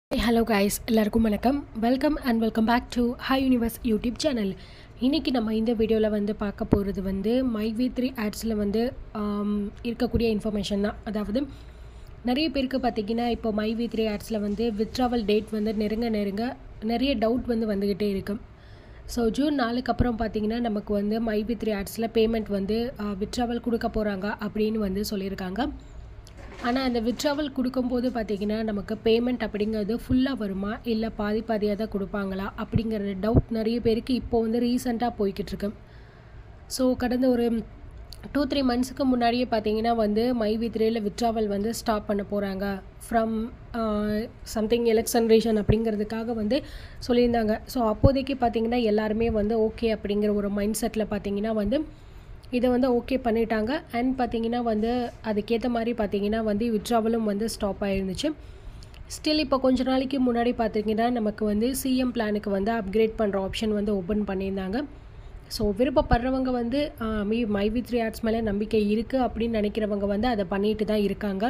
hello guys எல்லாருக்கும் வணக்கம் welcome and welcome back to hi universe YouTube channel இன்றைக்கி நம்ம இந்த வீடியோவில் வந்து பார்க்க போகிறது வந்து மை வி த்ரீ ஆட்ஸில் வந்து ஆம், இருக்கக்கூடிய இன்ஃபர்மேஷன் தான் அதாவது நிறைய பேருக்கு பார்த்தீங்கன்னா இப்போ மை வி த்ரீ ஆட்ஸில் வந்து வித்ட்ராவல் டேட் வந்து நெருங்க நெருங்க நிறைய டவுட் வந்து வந்துக்கிட்டே இருக்கும் ஸோ ஜூன் நாலுக்கு அப்புறம் பார்த்தீங்கன்னா நமக்கு வந்து மை வி த்ரீ ஆட்ஸில் பேமெண்ட் வந்து வித்ட்ராவல் கொடுக்க போகிறாங்க அப்படின்னு வந்து சொல்லியிருக்காங்க ஆனால் அந்த வித்ட்ராவல் கொடுக்கும்போது பார்த்தீங்கன்னா நமக்கு பேமெண்ட் அப்படிங்கிறது ஃபுல்லாக வருமா இல்லை பாதி பாதியாக தான் கொடுப்பாங்களா அப்படிங்கிற டவுட் நிறைய பேருக்கு இப்போ வந்து ரீசெண்டாக போய்கிட்டு இருக்கு ஸோ கடந்த ஒரு டூ த்ரீ மந்த்ஸுக்கு முன்னாடியே பார்த்தீங்கன்னா வந்து மை வித்ரேல வித்ட்ராவல் வந்து ஸ்டாப் பண்ண போகிறாங்க ஃப்ரம் சம்திங் எலெக்ஷன் ரீசன் அப்படிங்கிறதுக்காக வந்து சொல்லியிருந்தாங்க ஸோ அப்போதைக்கு பார்த்தீங்கன்னா எல்லாருமே வந்து ஓகே அப்படிங்கிற ஒரு மைண்ட் செட்டில் பார்த்தீங்கன்னா வந்து இதை வந்து ஓகே பண்ணிட்டாங்க அண்ட் பார்த்தீங்கன்னா வந்து அதுக்கேற்ற மாதிரி பார்த்தீங்கன்னா வந்து விட்ராவலும் வந்து ஸ்டாப் ஆயிருந்துச்சு ஸ்டில் இப்போ கொஞ்ச நாளைக்கு முன்னாடி பார்த்தீங்கன்னா நமக்கு வந்து சிஎம் பிளானுக்கு வந்து அப்கிரேட் பண்ணுற ஆப்ஷன் வந்து ஓப்பன் பண்ணியிருந்தாங்க ஸோ விருப்பப்படுறவங்க வந்து ஆஹ், me my V three arts மேலே நம்பிக்கை இருக்குது அப்படின்னு நினைக்கிறவங்க வந்து அதை பண்ணிட்டு தான் இருக்காங்க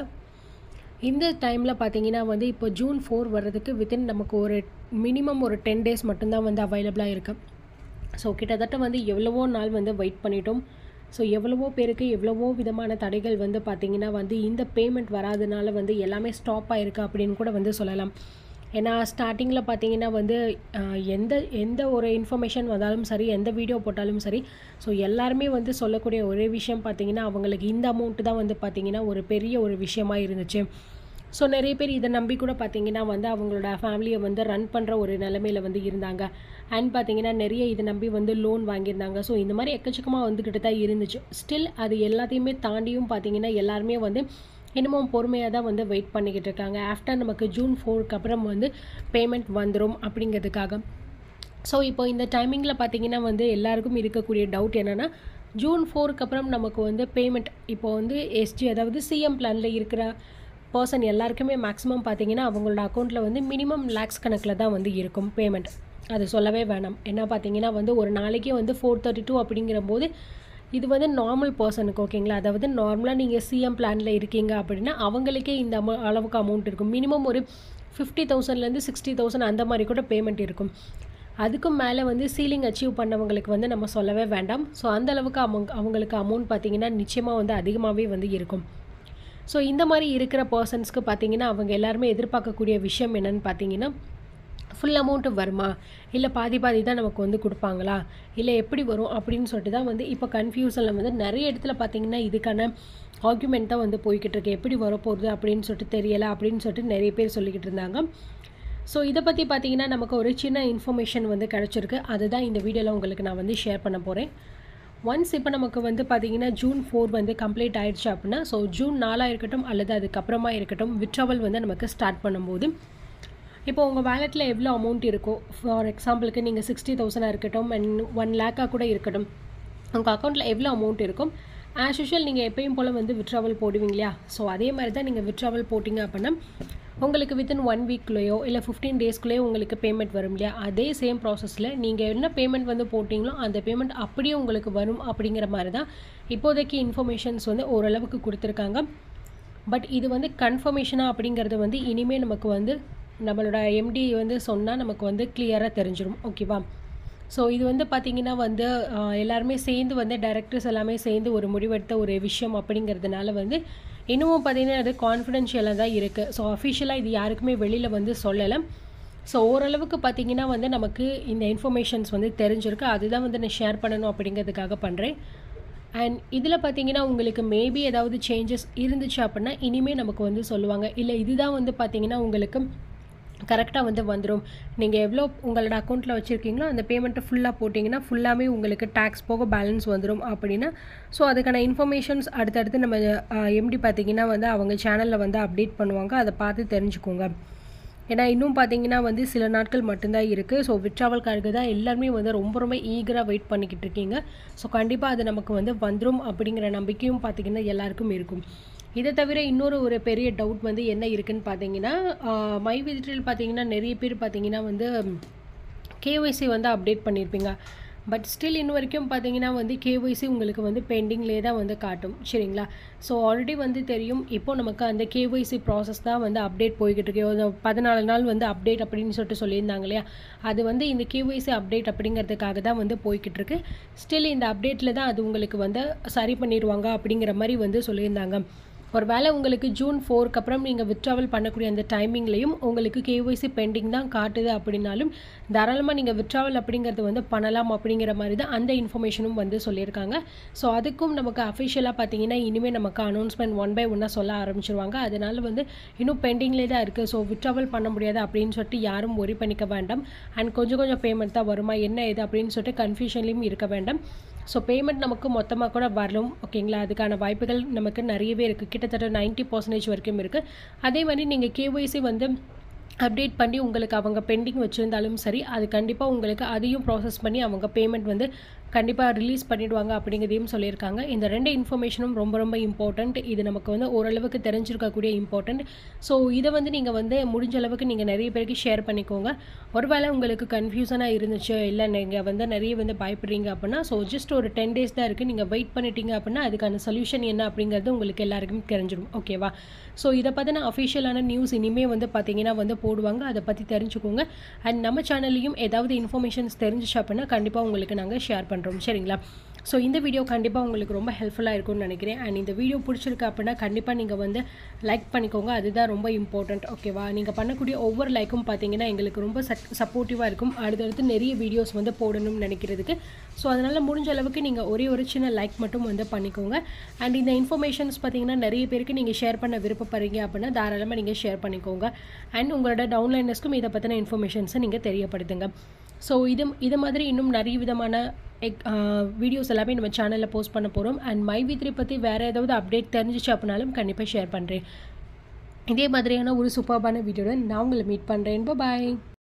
இந்த டைமில் பார்த்தீங்கன்னா வந்து இப்போ ஜூன் ஃபோர் வர்றதுக்கு வித்தின் நமக்கு ஒரு மினிமம் ஒரு டென் டேஸ் மட்டும்தான் வந்து அவைலபிளாக இருக்குது ஸோ கிட்டத்தட்ட வந்து எவ்வளவோ நாள் வந்து வெயிட் பண்ணிட்டோம் ஸோ எவ்வளவோ பேருக்கு எவ்வளவோ விதமான தடைகள் வந்து பார்த்திங்கன்னா வந்து இந்த பேமெண்ட் வராதனால வந்து எல்லாமே ஸ்டாப் ஆயிருக்கு அப்படின்னு கூட வந்து சொல்லலாம் ஏன்னா ஸ்டார்டிங்கில் பார்த்தீங்கன்னா வந்து ஆஹ், எந்த எந்த ஒரு இன்ஃபர்மேஷன் வந்தாலும் சரி எந்த வீடியோ போட்டாலும் சரி ஸோ எல்லாருமே வந்து சொல்லக்கூடிய ஒரே விஷயம் பார்த்தீங்கன்னா அவங்களுக்கு இந்த அமௌண்ட்டு தான் வந்து பார்த்தீங்கன்னா ஒரு பெரிய ஒரு விஷயமா இருந்துச்சு ஸோ நிறைய பேர் இதை நம்பி கூட பார்த்தீங்கன்னா வந்து அவங்களோட ஃபேமிலியை வந்து ரன் பண்ணுற ஒரு நிலமையில வந்து இருந்தாங்க அண்ட் பார்த்தீங்கன்னா நிறைய இதை நம்பி வந்து லோன் வாங்கியிருந்தாங்க ஸோ இந்த மாதிரி எக்கச்சக்கமாக வந்துக்கிட்டு தான் இருந்துச்சு ஸ்டில் அது எல்லாத்தையுமே தாண்டியும் பார்த்தீங்கன்னா எல்லாருமே வந்து இன்னமும் பொறுமையாக தான் வந்து வெயிட் பண்ணிக்கிட்டு இருக்காங்க ஆஃப்டர் நமக்கு ஜூன் ஃபோருக்கு அப்புறம் வந்து பேமெண்ட் வந்துடும் அப்படிங்கிறதுக்காக ஸோ இப்போ இந்த டைமிங்கில் பார்த்தீங்கன்னா வந்து எல்லாருக்கும் இருக்கக்கூடிய டவுட் என்னென்னா ஜூன் ஃபோருக்கு அப்புறம் நமக்கு வந்து பேமெண்ட் இப்போ வந்து எஸ்ஜி அதாவது சிஎம் பிளானில் இருக்கிற பர்சன் எல்லாருக்குமே மேக்ஸிமம் பார்த்தீங்கன்னா அவங்களோட அக்கௌண்ட்டில் வந்து மினிமம் லேக்ஸ் கணக்கில் தான் வந்து இருக்கும் பேமெண்ட் அது சொல்லவே வேணாம் என்ன பார்த்தீங்கன்னா வந்து ஒரு நாளைக்கே வந்து ஃபோர் தேர்ட்டி டூ அப்படிங்கிற போது இது வந்து நார்மல் பர்சனுக்கு ஓகேங்களா அதாவது நார்மலாக நீங்கள் சிஎம் பிளானில் இருக்கீங்க அப்படின்னா அவங்களுக்கே இந்த அமௌ அளவுக்கு அமௌண்ட் இருக்கும் மினிமம் ஒரு ஃபிஃப்டி தௌசண்ட்லேருந்து சிக்ஸ்டி தௌசண்ட் அந்த மாதிரி கூட பேமெண்ட் இருக்கும் அதுக்கும் மேலே வந்து சீலிங் அச்சீவ் பண்ணவங்களுக்கு வந்து நம்ம சொல்லவே வேண்டாம் ஸோ அந்த அளவுக்கு அவங்க அவங்களுக்கு அமௌண்ட் பார்த்தீங்கன்னா நிச்சயமாக வந்து அதிகமாகவே வந்து இருக்கும் ஸோ இந்த மாதிரி இருக்கிற பர்சன்ஸ்க்கு பார்த்தீங்கன்னா அவங்க எல்லாருமே எதிர்பார்க்கக்கூடிய விஷயம் என்னன்னு பார்த்தீங்கன்னா ஃபுல் அமௌண்ட்டு வருமா இல்லை பாதி பாதி தான் நமக்கு வந்து கொடுப்பாங்களா இல்லை எப்படி வரும் அப்படின்னு சொல்லிட்டு தான் வந்து இப்போ கன்ஃபியூஷனில் வந்து நிறைய இடத்துல பார்த்தீங்கன்னா இதுக்கான ஆர்குமெண்ட் தான் வந்து போய்கிட்டு இருக்கு எப்படி வரப்போகுது அப்படின்னு சொல்லிட்டு தெரியலை அப்படின்னு சொல்லிட்டு நிறைய பேர் சொல்லிக்கிட்டு இருந்தாங்க ஸோ இதை பற்றி பார்த்தீங்கன்னா நமக்கு ஒரு சின்ன இன்ஃபர்மேஷன் வந்து கிடச்சிருக்கு அதுதான் இந்த வீடியோவில் உங்களுக்கு நான் வந்து ஷேர் பண்ண போகிறேன் ஒன்ஸ் இப்போ நமக்கு வந்து பார்த்தீங்கன்னா ஜூன் ஃபோர் வந்து கம்ப்ளீட் ஆயிடுச்சு அப்படின்னா ஸோ ஜூன் நாலாக இருக்கட்டும் அல்லது அதுக்கப்புறமா இருக்கட்டும் விட்ராவல் வந்து நமக்கு ஸ்டார்ட் பண்ணும்போது இப்போ உங்கள் வேலெட்டில் எவ்வளோ அமௌண்ட் இருக்கோ ஃபார் எக்ஸாம்பிளுக்கு நீங்கள் சிக்ஸ்டி தௌசண்டாக இருக்கட்டும் அண்ட் ஒன் லேக்காக கூட இருக்கட்டும் உங்கள் அக்கௌண்ட்டில் எவ்வளோ அமௌண்ட் இருக்கும் ஆஸ் யூஷுவல் நீங்கள் எப்பயும் போல் வந்து விட்ராவல் போடுவீங்க இல்லையா ஸோ அதே மாதிரி தான் நீங்கள் விட்ராவல் போட்டிங்க அப்படின்னா உங்களுக்கு வித்தின் ஒன் வீக்லேயோ இல்லை ஃபிஃப்டீன் டேஸ்க்குள்ளேயோ உங்களுக்கு பேமெண்ட் வரும் இல்லையா அதே சேம் ப்ராசஸில் நீங்கள் என்ன பேமெண்ட் வந்து போட்டிங்களோ அந்த பேமெண்ட் அப்படியே உங்களுக்கு வரும் அப்படிங்கிற மாதிரி தான் இப்போதைக்கு இன்ஃபர்மேஷன்ஸ் வந்து ஓரளவுக்கு கொடுத்துருக்காங்க பட் இது வந்து கன்ஃபர்மேஷனாக அப்படிங்கிறது வந்து இனிமேல் நமக்கு வந்து நம்மளோட எம்டி வந்து சொன்னால் நமக்கு வந்து கிளியராக தெரிஞ்சிடும் ஓகேவா ஸோ இது வந்து பார்த்திங்கன்னா வந்து ஆஹ், எல்லாருமே சேர்ந்து வந்து டைரக்டர்ஸ் எல்லாமே சேர்ந்து ஒரு முடிவெடுத்த ஒரு விஷயம் அப்படிங்கிறதுனால வந்து இன்னமும் பார்த்திங்கன்னா அது கான்ஃபிடென்ஷியலாக தான் இருக்குது ஸோ அஃபிஷியலாக இது யாருக்குமே வெளியில் வந்து சொல்லலை ஸோ ஓரளவுக்கு பார்த்திங்கன்னா வந்து நமக்கு இந்த இன்ஃபர்மேஷன்ஸ் வந்து தெரிஞ்சிருக்கு அதுதான் வந்து நான் ஷேர் பண்ணணும் அப்படிங்கிறதுக்காக பண்ணுறேன் அண்ட் இதில் பார்த்தீங்கன்னா உங்களுக்கு மேபி ஏதாவது சேஞ்சஸ் இருந்துச்சு அப்படின்னா இனிமேல் நமக்கு வந்து சொல்லுவாங்க இல்லை இதுதான் வந்து பார்த்தீங்கன்னா உங்களுக்கு கரெக்டாக வந்து வந்துடும் நீங்கள் எவ்வளோ உங்களோட அக்கௌண்ட்டில் வச்சுருக்கீங்களோ அந்த பேமெண்ட்டை ஃபுல்லாக போட்டிங்கன்னா ஃபுல்லாமே உங்களுக்கு டேக்ஸ் போக பேலன்ஸ் வந்துடும் அப்படின்னா ஸோ அதுக்கான இன்ஃபர்மேஷன்ஸ் அடுத்தடுத்து நம்ம எம்டி பார்த்தீங்கன்னா வந்து அவங்க சேனலில் வந்து அப்டேட் பண்ணுவாங்க அதை பார்த்து தெரிஞ்சுக்கோங்க ஏன்னா இன்னும் பார்த்தீங்கன்னா வந்து சில நாட்கள் மட்டும்தான் இருக்குது ஸோ விட்ராவல்காருக்கு தான் எல்லாருமே வந்து ரொம்ப ரொம்ப ஈகராக வெயிட் பண்ணிக்கிட்டு இருக்கீங்க ஸோ கண்டிப்பாக அது நமக்கு வந்து வந்துடும் அப்படிங்கிற நம்பிக்கையும் பார்த்தீங்கன்னா எல்லாருக்கும் இருக்கும் இதை தவிர இன்னொரு ஒரு பெரிய டவுட் வந்து என்ன இருக்குன்னு பார்த்தீங்கன்னா மை விசிட்டில் பார்த்தீங்கன்னா நிறைய பேர் பார்த்தீங்கன்னா வந்து கேஒய்சி வந்து அப்டேட் பண்ணியிருப்பீங்க பட் ஸ்டில் இன்ன வரைக்கும் பார்த்தீங்கன்னா வந்து கேஒய்சி உங்களுக்கு வந்து பெண்டிங்லேயே தான் வந்து காட்டும் சரிங்களா ஸோ ஆல்ரெடி வந்து தெரியும் இப்போ நமக்கு அந்த கேஒய்சி ப்ராசஸ் தான் வந்து அப்டேட் போய்கிட்டு இருக்கு ஒரு பதினாலு நாள் வந்து அப்டேட் அப்படின்னு சொல்லிட்டு சொல்லியிருந்தாங்க இல்லையா அது வந்து இந்த கேஒய்சி அப்டேட் அப்படிங்கிறதுக்காக தான் வந்து போய்கிட்டு இருக்கு ஸ்டில் இந்த அப்டேட்டில் தான் அது உங்களுக்கு வந்து சரி பண்ணிடுவாங்க அப்படிங்கிற மாதிரி வந்து சொல்லியிருந்தாங்க ஒரு வேளை உங்களுக்கு ஜூன் ஃபோருக்கு அப்புறம் நீங்கள் வித்ட்ராவல் பண்ணக்கூடிய அந்த டைமிங்லேயும் உங்களுக்கு கேஒய்சி பெண்டிங் தான் காட்டுது அப்படின்னாலும் தாராளமாக நீங்கள் வித்ட்ராவல் அப்படிங்கிறது வந்து பண்ணலாம் அப்படிங்கிற மாதிரி தான் அந்த இன்ஃபர்மேஷனும் வந்து சொல்லியிருக்காங்க ஸோ அதுக்கும் நமக்கு அஃபிஷியலாக பார்த்தீங்கன்னா இனிமேல் நமக்கு அனௌன்ஸ்மெண்ட் ஒன் பை ஒன்னாக சொல்ல ஆரம்பிச்சிருவாங்க அதனால வந்து இன்னும் பெண்டிங்லேயே தான் இருக்குது ஸோ வித்ட்ராவல் பண்ண முடியாது அப்படின்னு சொல்லிட்டு யாரும் ஒரி பண்ணிக்க வேண்டாம் அண்ட் கொஞ்சம் கொஞ்சம் பேமெண்ட் தான் வருமா என்ன இது அப்படின்னு சொல்லிட்டு கன்ஃபியூஷன்லேயும் இருக்க வேண்டாம் ஸோ பேமெண்ட் நமக்கு மொத்தமாக கூட வரலும் ஓகேங்களா அதுக்கான வாய்ப்புகள் நமக்கு நிறையவே இருக்குது கிட்டத்தட்ட நைன்ட்டி பர்சன்டேஜ் வரைக்கும் இருக்குது அதே மாதிரி நீங்கள் கேஒய்சி வந்து அப்டேட் பண்ணி உங்களுக்கு அவங்க பெண்டிங் வச்சுருந்தாலும் சரி அது கண்டிப்பாக உங்களுக்கு அதையும் ப்ராசஸ் பண்ணி அவங்க பேமெண்ட் வந்து கண்டிப்பாக ரிலீஸ் பண்ணிடுவாங்க அப்படிங்கிறதையும் சொல்லியிருக்காங்க இந்த ரெண்டு இன்ஃபர்மேஷனும் ரொம்ப ரொம்ப இம்பார்ட்டண்ட் இது நமக்கு வந்து ஓரளவுக்கு தெரிஞ்சிருக்கக்கூடிய இம்பார்ட்டண்ட் ஸோ இதை வந்து நீங்கள் வந்து முடிஞ்ச அளவுக்கு நீங்கள் நிறைய பேருக்கு ஷேர் பண்ணிக்கோங்க ஒருவேளை உங்களுக்கு கன்ஃபியூசனாக இருந்துச்சு இல்லை நீங்கள் வந்து நிறைய வந்து பயப்படுறீங்க அப்படின்னா ஸோ ஜஸ்ட் ஒரு டென் டேஸ் தான் இருக்குது நீங்கள் வெயிட் பண்ணிட்டீங்க அப்படின்னா அதுக்கான சொல்யூஷன் என்ன அப்படிங்கிறது உங்களுக்கு எல்லாருக்கும் தெரிஞ்சிடும் ஓகேவா ஸோ இதை பற்றின அஃபிஷியலான நியூஸ் இனிமேல் வந்து பார்த்தீங்கன்னா வந்து போடுவாங்க அதை பற்றி தெரிஞ்சுக்கோங்க அண்ட் நம்ம சேனல்லையும் ஏதாவது இன்ஃபர்மேஷன்ஸ் தெரிஞ்சிச்சு அப்படின்னா கண்டிப்பாக உங்களுக்கு நாங்கள் ஷேர் பண்ணுறோம் சரிங்களா ஸோ இந்த வீடியோ கண்டிப்பாக உங்களுக்கு ரொம்ப ஹெல்ப்ஃபுல்லாக இருக்கும்னு நினைக்கிறேன் அண்ட் இந்த வீடியோ பிடிச்சிருக்கு அப்படின்னா கண்டிப்பாக நீங்கள் வந்து லைக் பண்ணிக்கோங்க அதுதான் ரொம்ப இம்பார்ட்டண்ட் ஓகேவா நீங்கள் பண்ணக்கூடிய ஒவ்வொரு லைக்கும் பார்த்தீங்கன்னா எங்களுக்கு ரொம்ப சட் சப்போர்ட்டிவாக இருக்கும் அடுத்தடுத்து நிறைய வீடியோஸ் வந்து போடணும்னு நினைக்கிறதுக்கு ஸோ அதனால் முடிஞ்ச அளவுக்கு நீங்கள் ஒரே ஒரு சின்ன லைக் மட்டும் வந்து பண்ணிக்கோங்க அண்ட் இந்த இன்ஃபர்மேஷன்ஸ் பார்த்தீங்கன்னா நிறைய பேருக்கு நீங்கள் ஷேர் பண்ண விருப்பப்படுறீங்க அப்படின்னா தாராளமாக நீங்கள் ஷேர் பண்ணிக்கோங்க அண்ட் உங்களோட டவுன்லைனர்ஸ்க்கும் இதை பற்றின இன்ஃபர்மேஷன்ஸை நீங்கள் தெரியப்படுத்துங்க ஸோ இது இது மாதிரி இன்னும் நிறைய விதமான எக் வீடியோஸ் எல்லாமே நம்ம சேனலில் போஸ்ட் பண்ண போகிறோம் அண்ட் மை வி த்ரீ பற்றி வேறு ஏதாவது அப்டேட் தெரிஞ்சிச்சு அப்படின்னாலும் கண்டிப்பாக ஷேர் பண்ணுறேன் இதே மாதிரியான ஒரு சூப்பர்பான வீடியோட நான் உங்களை மீட் பண்ணுறேன் பாய்